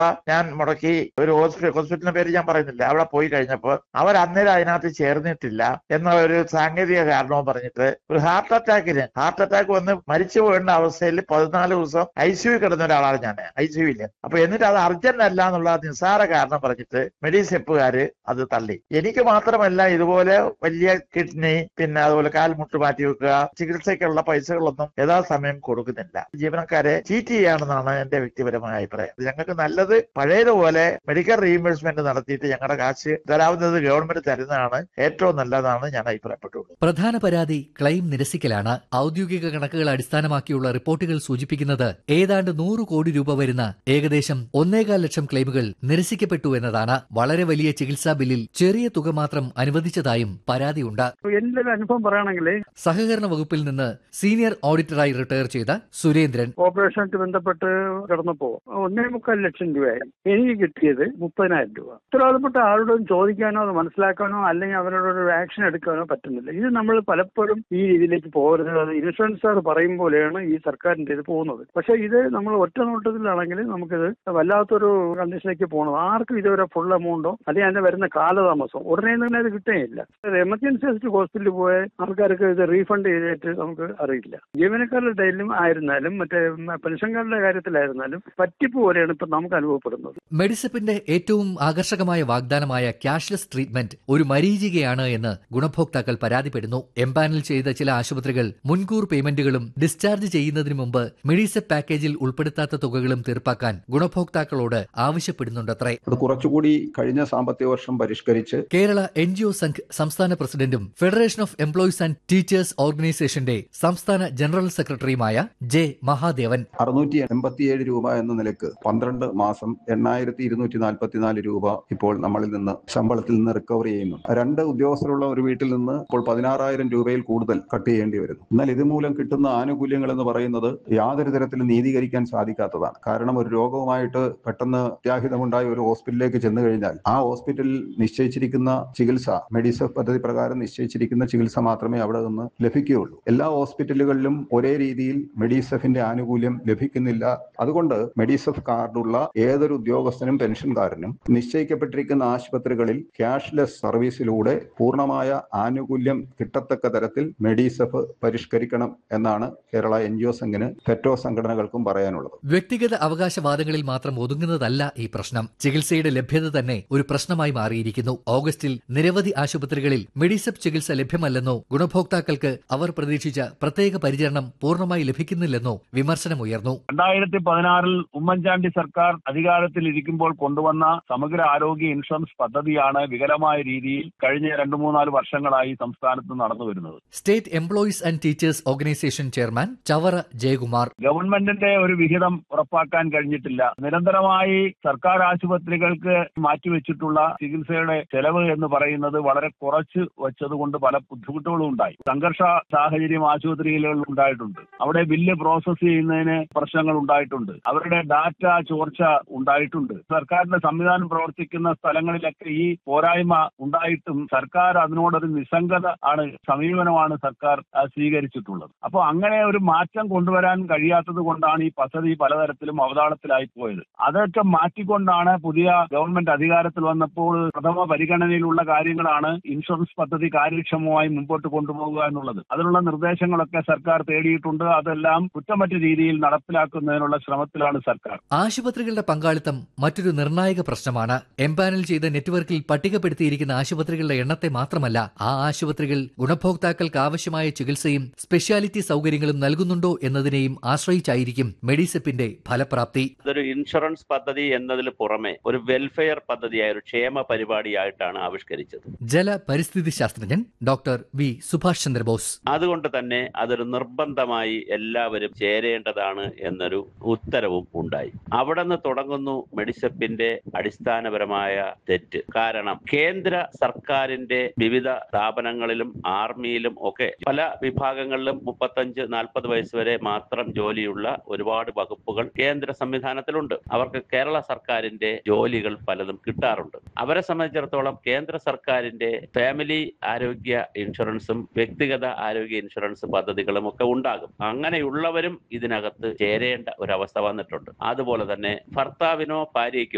ഞാൻ മുടക്കി ഒരു ഹോസ്പിറ്റൽ ഹോസ്പിറ്റലിന്റെ പേര് ഞാൻ പറയുന്നില്ല അവിടെ പോയി കഴിഞ്ഞപ്പോൾ അവർ അന്നേരം അതിനകത്ത് ചേർന്നിട്ടില്ല എന്ന ഒരു സാങ്കേതിക കാരണവും പറഞ്ഞിട്ട് ഒരു ഹാർട്ട് അറ്റാക്കിന് ഹാർട്ട് അറ്റാക്ക് വന്ന് മരിച്ചു പോകേണ്ട അവസ്ഥയിൽ പതിനാല് ദിവസം ഐ സിയു കിടന്ന ഒരാളാണ് ഞാൻ ഐ സിയുവില് അപ്പൊ എന്നിട്ട് അത് അർജന്റ് അല്ല എന്നുള്ള നിസ്സാര കാരണം പറഞ്ഞിട്ട് മെഡിസെപ്പുകാര് അത് തള്ളി എനിക്ക് മാത്രമല്ല ഇതുപോലെ വലിയ കിഡ്നി പിന്നെ അതുപോലെ കാൽമുട്ട് മാറ്റി വെക്കുക ചികിത്സയ്ക്കുള്ള പൈസകളൊന്നും യഥാസമയം കൊടുക്കുന്നില്ല ജീവനക്കാരെ ചീറ്റ് ചെയ്യാണെന്നാണ് എന്റെ വ്യക്തിപരമായ അഭിപ്രായം ഞങ്ങൾക്ക് നല്ലത് പഴയതുപോലെ മെഡിക്കൽ റീഇംബേഴ്സ്മെന്റ് നടത്തിയിട്ട് ഞങ്ങളുടെ കാശ് തരാവുന്നത് ഗവൺമെന്റ് തരുന്നതാണ് ഏറ്റവും നല്ലതാണ് ഞാൻ അഭിപ്രായപ്പെട്ടുള്ളൂ പ്രധാന പരാതി ക്ലെയിം നിരസിക്കലാണ് ഔദ്യോഗിക കണക്കുകൾ അടിസ്ഥാനമാക്കിയുള്ള റിപ്പോർട്ടുകൾ സൂചിപ്പിക്കുന്നത് ഏതാണ്ട് നൂറ് കോടി രൂപ വരുന്ന ഏകദേശം ഒന്നേകാൽ ലക്ഷം ക്ലെയിമുകൾ നിരസിക്കപ്പെട്ടു എന്നതാണ് വളരെ വലിയ ചികിത്സാ ബില്ലിൽ ചെറിയ തുക മാത്രം അനുവദിച്ചതായും പരാതിയുണ്ട് എന്റെ ഒരു അനുഭവം പറയുകയാണെങ്കിൽ സഹകരണ വകുപ്പിൽ നിന്ന് സീനിയർ ഓഡിറ്ററായി റിട്ടയർ ചെയ്ത സുരേന്ദ്രൻ ഓപ്പറേഷനായിട്ട് ബന്ധപ്പെട്ട് കിടന്നപ്പോ ഒന്നേ മുക്കാൽ ലക്ഷം രൂപയായി എനിക്ക് കിട്ടിയത് മുപ്പതിനായിരം രൂപ ഉത്തരവാദപ്പെട്ട ആരോടും ചോദിക്കാനോ അത് മനസ്സിലാക്കാനോ അല്ലെങ്കിൽ അവരോട് ഒരു ആക്ഷൻ എടുക്കാനോ പറ്റുന്നില്ല ഇത് നമ്മൾ പലപ്പോഴും ഈ രീതിയിലേക്ക് പോകരുത് അത് ഇൻഷുറൻസുകാർ പറയും പോലെയാണ് ഈ സർക്കാരിന്റെ ഇത് പോകുന്നത് പക്ഷേ ഇത് നമ്മൾ ഒറ്റ നോട്ടത്തിലാണെങ്കിൽ നമുക്കിത് വല്ലാത്തൊരു കണ്ടീഷനിലേക്ക് പോകണം ആർക്കും ഇതുവരെ ഫുൾ എമൗണ്ടോ അല്ലെങ്കിൽ അതിന്റെ വരുന്ന കാലതാമസം ഉടനെ തന്നെ അത് കിട്ടുകയില്ല എമർജൻസി ആയിട്ട് ഹോസ്പിറ്റലിൽ പോയ ആൾക്കാർക്ക് ഇത് റീഫണ്ട് ചെയ്തിട്ട് നമുക്ക് അറിയില്ല ജീവനക്കാരുടെ ഇടയിലും ആയിരുന്നാലും മറ്റേ പെൻഷൻകാരുടെ കാര്യത്തിലായിരുന്നാലും പറ്റിപ്പ് പോലെയാണ് ഇപ്പൊ നമുക്ക് അനുഭവപ്പെടുന്നത് മെഡിസെപ്പിന്റെ ഏറ്റവും ആകർഷകമായ വാഗ്ദാനമായ ക്യാഷ്ലെസ് ട്രീറ്റ്മെന്റ് ഒരു മരീചികയാണ് എന്ന് ഗുണഭോക്താക്കൾ പരാതിപ്പെടുന്നു എംപാനൽ ചെയ്ത ചില ആശുപത്രികൾ മുൻകൂർ പേയ്മെന്റുകളും ഡിസ്ചാർജ് ചെയ്യുന്നതിന് മുമ്പ് മെഡിസെപ്പ് പാക്കേജിൽ ഉൾപ്പെടുത്താത്ത തുകകളും തീർപ്പാക്കാൻ ഗുണഭോക്താക്കളോട് ആവശ്യപ്പെടുന്നുണ്ടത്രേ അത് കുറച്ചുകൂടി കഴിഞ്ഞ സാമ്പത്തിക വർഷം പരിഷ്കരിച്ച് Kerala N G O Sangh സംസ്ഥാന പ്രസിഡന്റും federation of employees and teachers ഓർഗനൈസേഷന്റെ സംസ്ഥാന ജനറൽ സെക്രട്ടറിയുമായ ജെ മഹാദേവൻ അറുന്നൂറ്റി എൺപത്തിയേഴ് രൂപ എന്ന നിലക്ക് പന്ത്രണ്ട് മാസം എണ്ണായിരത്തി ഇരുന്നൂറ്റി നാൽപ്പത്തിനാല് രൂപ ഇപ്പോൾ നമ്മളിൽ നിന്ന് ശമ്പളത്തിൽ നിന്ന് റിക്കവർ ചെയ്യുന്നു രണ്ട് ഉദ്യോഗസ്ഥരുള്ള ഒരു വീട്ടിൽ നിന്ന് ഇപ്പോൾ പതിനാറായിരം രൂപയിൽ കൂടുതൽ കട്ട് ചെയ്യേണ്ടി വരുന്നു എന്നാൽ ഇതുമൂലം കിട്ടുന്ന ആനുകൂല്യങ്ങൾ എന്ന് പറയുന്നത് യാതൊരു തരത്തിലും നീതീകരിക്കാൻ സാധിക്കാത്തതാണ് കാരണം ഒരു രോഗവുമായിട്ട് പെട്ടെന്ന് അത്യാഹിതമുണ്ടായ ഒരു ഹോസ്പിറ്റലിലേക്ക് ചെന്നു കഴിഞ്ഞാൽ ആ ഹോസ്പിറ്റലിൽ നിശ്ചയിച്ചിരിക്കുന്ന ചികിത്സ മെഡിസെഫ് പദ്ധതി പ്രകാരം നിശ്ചയിച്ചിരിക്കുന്ന ചികിത്സ മാത്രമേ അവിടെ നിന്ന് ലഭിക്കുകയുള്ളൂ എല്ലാ ഹോസ്പിറ്റലുകളിലും ഒരേ രീതിയിൽ മെഡിസെഫിന്റെ ആനുകൂല്യം ലഭിക്കുന്നില്ല അതുകൊണ്ട് മെഡിസെഫ് കാർഡുള്ള ഏതൊരു ഉദ്യോഗസ്ഥനും പെൻഷൻകാരനും നിശ്ചയിക്കപ്പെട്ടിരിക്കുന്ന ആശുപത്രികളിൽ ക്യാഷ്ലെസ് സർവീസിലൂടെ പൂർണ്ണമായ ആനുകൂല്യം കിട്ടത്തക്ക തരത്തിൽ മെഡിസെഫ് പരിഷ്കരിക്കണം എന്നാണ് കേരള എൻ ജി ഒ സംഘിന് ഫെറ്റോ സംഘടനകൾക്കും പറയാനുള്ളത് വ്യക്തിഗത അവകാശവാദങ്ങളിൽ മാത്രം ഒതുങ്ങുന്നതല്ല ഈ പ്രശ്നം ചികിത്സയുടെ ലഭ്യത തന്നെ ഒരു പ്രശ്നമായി മാറിയിരിക്കുന്നു ഓഗസ്റ്റിൽ നിരവധി ആശുപത്രികളിൽ മെഡിസെപ്പ് ചികിത്സ ലഭ്യമല്ലെന്നോ ഗുണഭോക്താക്കൾക്ക് അവർ പ്രതീക്ഷിച്ച പ്രത്യേക പരിചരണം പൂർണ്ണമായി ലഭിക്കുന്നില്ലെന്നോ വിമർശനമുയർന്നു രണ്ടായിരത്തി പതിനാറിൽ ഉമ്മൻചാണ്ടി സർക്കാർ അധികാരത്തിൽ ഇരിക്കുമ്പോൾ കൊണ്ടുവന്ന സമഗ്ര ആരോഗ്യ ഇൻഷുറൻസ് പദ്ധതിയാണ് വികലമായ രീതിയിൽ കഴിഞ്ഞ രണ്ടു മൂന്നാല് വർഷങ്ങളായി സംസ്ഥാനത്ത് നടന്നു വരുന്നത് state employees and teachers organisation chairman Chavara Jayakumar ഗവൺമെന്റിന്റെ ഒരു വിഹിതം ഉറപ്പാക്കാൻ കഴിഞ്ഞിട്ടില്ല നിരന്തരമായി സർക്കാർ ആശുപത്രികൾക്ക് മാറ്റിവെച്ചിട്ടുള്ള ചികിത്സയുടെ ചെലവ് എന്ന് പറയുന്നത് വളരെ കുറച്ച് വെച്ചതുകൊണ്ട് പല ബുദ്ധിമുട്ടുകളും ഉണ്ടായി സംഘർഷ സാഹചര്യം ആശുപത്രികളിൽ ഉണ്ടായിട്ടുണ്ട് അവിടെ ബില്ല് പ്രോസസ് ചെയ്യുന്നതിന് പ്രശ്നങ്ങൾ ഉണ്ടായിട്ടുണ്ട് അവരുടെ ഡാറ്റ ചോർച്ച ഉണ്ടായിട്ടുണ്ട് സർക്കാരിന്റെ സംവിധാനം പ്രവർത്തിക്കുന്ന സ്ഥലങ്ങളിലൊക്കെ ഈ പോരായ്മ ഉണ്ടായിട്ടും സർക്കാർ അതിനോടൊരു നിസ്സംഗത ആണ് സമീപനമാണ് സർക്കാർ ആ, സ്വീകരിച്ചിട്ടുള്ളത് അപ്പോൾ അങ്ങനെ ഒരു മാറ്റം കൊണ്ടുവരാൻ കഴിയാത്തത് കൊണ്ടാണ് ഈ പദ്ധതി പലതരത്തിലും അവതാളത്തിലായി പോയത് അതൊക്കെ മാറ്റിക്കൊണ്ടാണ് പുതിയ ഗവൺമെന്റ് അധികാരത്തിൽ വന്നപ്പോൾ പ്രഥമ പരിഗണനയിലുള്ള കാര്യങ്ങളാണ് ഇൻഷുറൻസ് പദ്ധതി കാര്യക്ഷമമായി മുമ്പോട്ട് കൊണ്ടുപോകുക എന്നുള്ളത് അതിനുള്ള നിർദ്ദേശങ്ങളൊക്കെ സർക്കാർ തേടിയിട്ടുണ്ട് അതെല്ലാം കുറ്റമറ്റ രീതിയിൽ നടപ്പിലാക്കുന്നതിനുള്ള ശ്രമത്തിലാണ് സർക്കാർ ആശുപത്രികളുടെ പങ്കാളിത്തം മറ്റൊരു നിർണായക പ്രശ്നമാണ് എംപാനൽ ചെയ്ത നെറ്റ്വർക്കിൽ പട്ടികപ്പെടുത്തിയിരിക്കുന്ന ആശുപത്രികളുടെ എണ്ണത്തെ മാത്രമല്ല ആ ആശുപത്രികൾ ഗുണഭോക്താക്കൾക്ക് ആവശ്യമായ ചികിത്സയും സ്പെഷ്യാലിറ്റി സൗകര്യങ്ങളും നൽകുന്നുണ്ടോ എന്നതിനെയും ആശ്രയിച്ചായിരിക്കും മെഡിസെപ്പിന്റെ ഫലപ്രാപ്തി അതൊരു ഇൻഷുറൻസ് പദ്ധതി എന്നതിൽ പുറമെ ഒരു വെൽഫെയർ പദ്ധതിയായ ഒരു ക്ഷേമ പരിപാടിയായിട്ടാണ് ആവിഷ്കരിച്ചത് ജല പരിസ്ഥിതി ശാസ്ത്രജ്ഞൻ ഡോക്ടർ വി സുഭാഷ് ചന്ദ്രബോസ് അതുകൊണ്ട് തന്നെ അതൊരു നിർബന്ധമായി എല്ലാവരും ചേരേണ്ടതാണ് എന്നൊരു ഉത്തരവും ഉണ്ടായി അവിടെ നിന്ന് തുടങ്ങുന്നു മെഡിസെപ്പിന്റെ അടിസ്ഥാനപരമായ തെറ്റ് കാരണം കേന്ദ്ര സർക്കാരിന്റെ വിവിധ സ്ഥാപനങ്ങളിലും ആർമിയിലും ഒക്കെ പല വിഭാഗങ്ങളിലും മുപ്പത്തഞ്ച് നാൽപ്പത് വയസ്സ് വരെ മാത്രം ജോലിയുള്ള ഒരുപാട് വകുപ്പുകൾ കേന്ദ്ര സംവിധാനത്തിലുണ്ട് അവർക്ക് കേരള സർക്കാരിന്റെ ജോലികൾ പലതും കിട്ടാറുണ്ട് അവരെ സംബന്ധിച്ചിടത്തോളം കേന്ദ്ര സർക്കാരിന്റെ ഫാമിലി ആരോഗ്യ ഇൻഷുറൻസും വ്യക്തിഗത ആരോഗ്യ ഇൻഷുറൻസ് പദ്ധതികളും ഒക്കെ ഉണ്ടാകും അങ്ങനെയുള്ളവരും ഇതിനകത്ത് ചേരേണ്ട ഒരവസ്ഥ വന്നിട്ടുണ്ട് അതുപോലെ തന്നെ ഭർത്താവിനോ ഭാര്യയ്ക്കോ